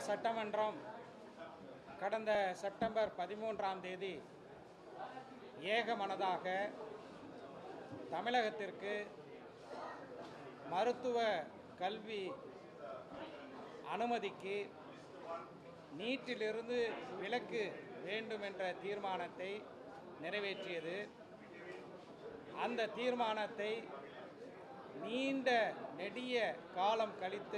சட்டமன்றம் கடந்த செப்டம்பர் பதிமூன்றாம் தேதி ஏகமனதாக தமிழகத்திற்கு மருத்துவ கல்வி அனுமதிக்கு நீட்டிலிருந்து விலக்கு வேண்டும் என்ற தீர்மானத்தை நிறைவேற்றியது அந்த தீர்மானத்தை நீண்ட நெடிய காலம் கழித்து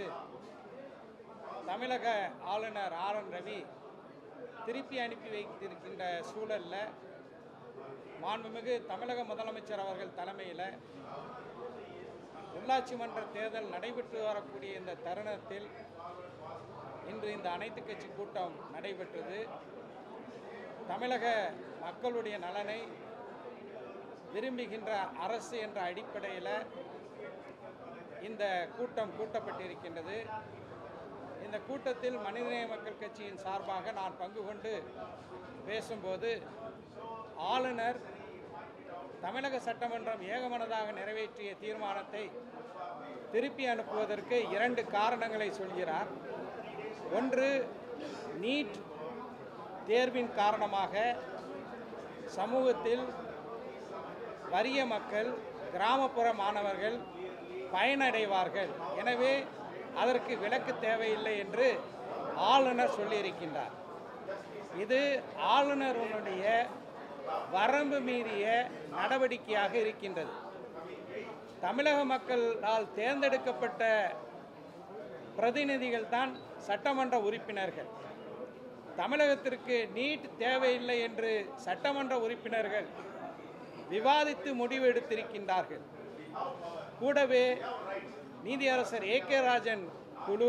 தமிழக ஆளுநர் ஆர் என் ரவி திருப்பி அனுப்பி வைத்திருக்கின்ற சூழலில் மாண்புமிகு தமிழக முதலமைச்சர் அவர்கள் தலைமையில் உள்ளாட்சி மன்ற தேர்தல் நடைபெற்று வரக்கூடிய இந்த தருணத்தில் இன்று இந்த அனைத்து கட்சி கூட்டம் நடைபெற்றது தமிழக மக்களுடைய நலனை விரும்புகின்ற அரசு என்ற அடிப்படையில் இந்த கூட்டம் கூட்டப்பட்டிருக்கின்றது இந்த கூட்டத்தில் மனிதநேய மக்கள் கட்சியின் சார்பாக நான் பங்கு கொண்டு பேசும்போது ஆளுநர் தமிழக சட்டமன்றம் ஏகமனதாக நிறைவேற்றிய தீர்மானத்தை திருப்பி அனுப்புவதற்கு இரண்டு காரணங்களை சொல்கிறார் ஒன்று நீட் தேர்வின் காரணமாக சமூகத்தில் வறிய மக்கள் கிராமப்புற மாணவர்கள் பயனடைவார்கள் எனவே அதற்கு விலக்கு தேவையில்லை என்று ஆளுநர் சொல்லியிருக்கின்றார் இது ஆளுநருடைய வரம்பு மீறிய நடவடிக்கையாக இருக்கின்றது தமிழக மக்களால் தேர்ந்தெடுக்கப்பட்ட பிரதிநிதிகள் தான் சட்டமன்ற உறுப்பினர்கள் தமிழகத்திற்கு நீட் தேவையில்லை என்று சட்டமன்ற உறுப்பினர்கள் விவாதித்து முடிவு எடுத்திருக்கின்றார்கள் கூடவே நீதியரசர் ஏ கே ராஜன் குழு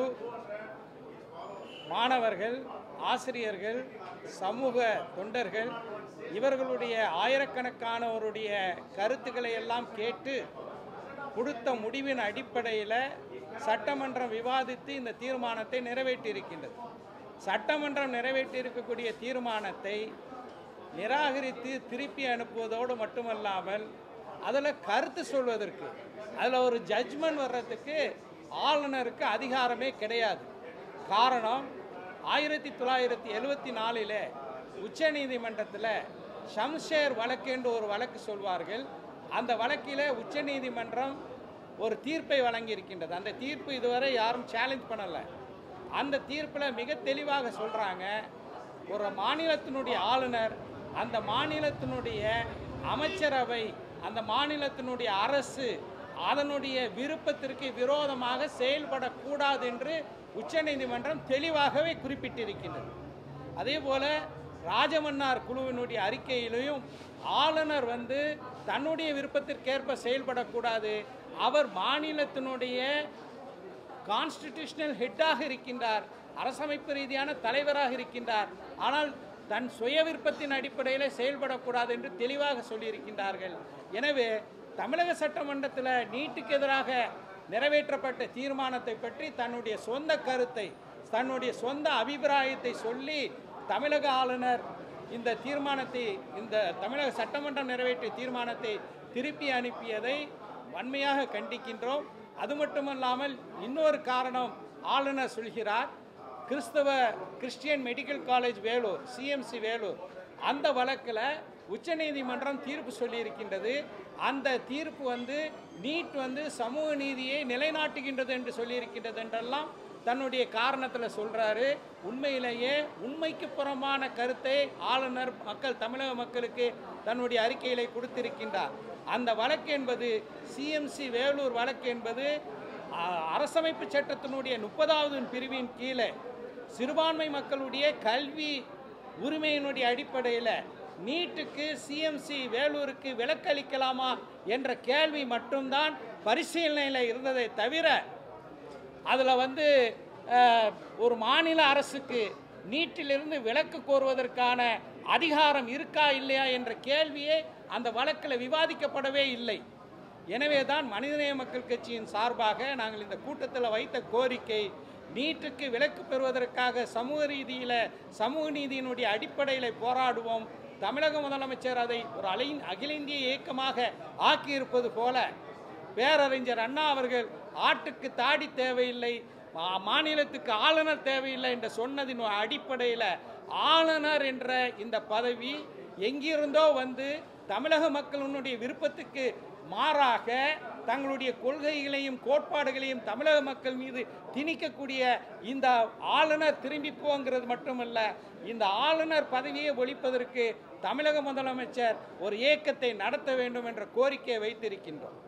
மாணவர்கள் ஆசிரியர்கள் சமூக தொண்டர்கள் இவர்களுடைய ஆயிரக்கணக்கானவருடைய கருத்துக்களை எல்லாம் கேட்டு கொடுத்த முடிவின் அடிப்படையில் சட்டமன்றம் விவாதித்து இந்த தீர்மானத்தை நிறைவேற்றியிருக்கின்றது சட்டமன்றம் நிறைவேற்றியிருக்கக்கூடிய தீர்மானத்தை நிராகரித்து திருப்பி அனுப்புவதோடு மட்டுமல்லாமல் அதில் கருத்து சொல்வதற்கு அதில் ஒரு ஜட்ஜ்மெண்ட் வர்றதுக்கு ஆளுநருக்கு அதிகாரமே கிடையாது காரணம் ஆயிரத்தி தொள்ளாயிரத்தி எழுவத்தி நாலில் உச்சநீதிமன்றத்தில் ஷம்ஷேர் வழக்கு என்று ஒரு வழக்கு சொல்வார்கள் அந்த வழக்கில் உச்சநீதிமன்றம் ஒரு தீர்ப்பை வழங்கியிருக்கின்றது அந்த தீர்ப்பு இதுவரை யாரும் சேலஞ்ச் பண்ணலை அந்த தீர்ப்பில் மிக தெளிவாக சொல்கிறாங்க ஒரு மாநிலத்தினுடைய ஆளுநர் அந்த மாநிலத்தினுடைய அமைச்சரவை அந்த மாநிலத்தினுடைய அரசு அதனுடைய விருப்பத்திற்கு விரோதமாக செயல்படக்கூடாது என்று உச்சநீதிமன்றம் தெளிவாகவே குறிப்பிட்டிருக்கின்றது அதே போல ராஜமன்னார் குழுவினுடைய அறிக்கையிலையும் ஆளுநர் வந்து தன்னுடைய விருப்பத்திற்கேற்ப செயல்படக்கூடாது அவர் மாநிலத்தினுடைய கான்ஸ்டிடியூஷனல் ஹெட்டாக இருக்கின்றார் அரசமைப்பு ரீதியான தலைவராக இருக்கின்றார் ஆனால் தன் சுய விருப்பத்தின் அடிப்படையில் செயல்படக்கூடாது என்று தெளிவாக சொல்லியிருக்கின்றார்கள் எனவே தமிழக சட்டமன்றத்தில் நீட்டுக்கு எதிராக நிறைவேற்றப்பட்ட தீர்மானத்தை பற்றி தன்னுடைய சொந்த கருத்தை தன்னுடைய சொந்த அபிப்பிராயத்தை சொல்லி தமிழக ஆளுநர் இந்த தீர்மானத்தை இந்த தமிழக சட்டமன்றம் நிறைவேற்றிய தீர்மானத்தை திருப்பி அனுப்பியதை வன்மையாக கண்டிக்கின்றோம் அது மட்டுமல்லாமல் இன்னொரு காரணம் ஆளுநர் சொல்கிறார் கிறிஸ்தவ Christian medical college Vellore CMC Vellore அந்த வழக்கில் உச்சநீதிமன்றம் தீர்ப்பு சொல்லியிருக்கின்றது அந்த தீர்ப்பு வந்து நீட் வந்து சமூக நீதியை நிலைநாட்டுகின்றது என்று சொல்லியிருக்கின்றது என்றெல்லாம் தன்னுடைய காரணத்தில் சொல்கிறாரு உண்மையிலேயே உண்மைக்கு புறமான கருத்தை ஆளுநர் மக்கள் தமிழக மக்களுக்கு தன்னுடைய அறிக்கையிலே கொடுத்திருக்கின்றார் அந்த வழக்கு என்பது சிஎம்சி வேலூர் வழக்கு என்பது ஆ, அரசமைப்பு சட்டத்தினுடைய முப்பதாவது பிரிவின் கீழே சிறுபான்மை மக்களுடைய கல்வி உரிமையினுடைய அடிப்படையில் நீட்டுக்கு சிஎம்சி வேலூருக்கு விலக்களிக்கலாமா என்ற கேள்வி மட்டும்தான் பரிசீலனையில் இருந்ததை தவிர அதில் வந்து அஹ், ஒரு மாநில அரசுக்கு நீட்டிலிருந்து விலக்கு கோருவதற்கான அதிகாரம் இருக்கா இல்லையா என்ற கேள்வியே அந்த வழக்கில் விவாதிக்கப்படவே இல்லை எனவே தான் மனிதநேய மக்கள் கட்சியின் சார்பாக நாங்கள் இந்த கூட்டத்தில் வைத்த கோரிக்கை நீட்டுக்கு விலக்கு பெறுவதற்காக சமூக ரீதியில் சமூக நீதியினுடைய அடிப்படையில் போராடுவோம் தமிழக முதலமைச்சர் அதை ஒரு அலை அகில இந்திய இயக்கமாக ஆக்கியிருப்பது போல பேரறிஞர் அண்ணா அவர்கள் ஆட்டுக்கு தாடி தேவையில்லை மா- மாநிலத்துக்கு ஆளுநர் தேவையில்லை என்று சொன்னதின் அடிப்படையில் ஆளுநர் என்ற இந்த பதவி எங்கிருந்தோ வந்து தமிழக மக்களினுடைய விருப்பத்துக்கு மாறாக தங்களுடைய கொள்கைகளையும் கோட்பாடுகளையும் தமிழக மக்கள் மீது திணிக்கக்கூடிய இந்த ஆளுநர் திரும்பி போங்கிறது மட்டுமல்ல இந்த ஆளுநர் பதவியை ஒழிப்பதற்கு தமிழக முதலமைச்சர் ஒரு இயக்கத்தை நடத்த வேண்டும் என்ற கோரிக்கையை வைத்திருக்கின்றோம்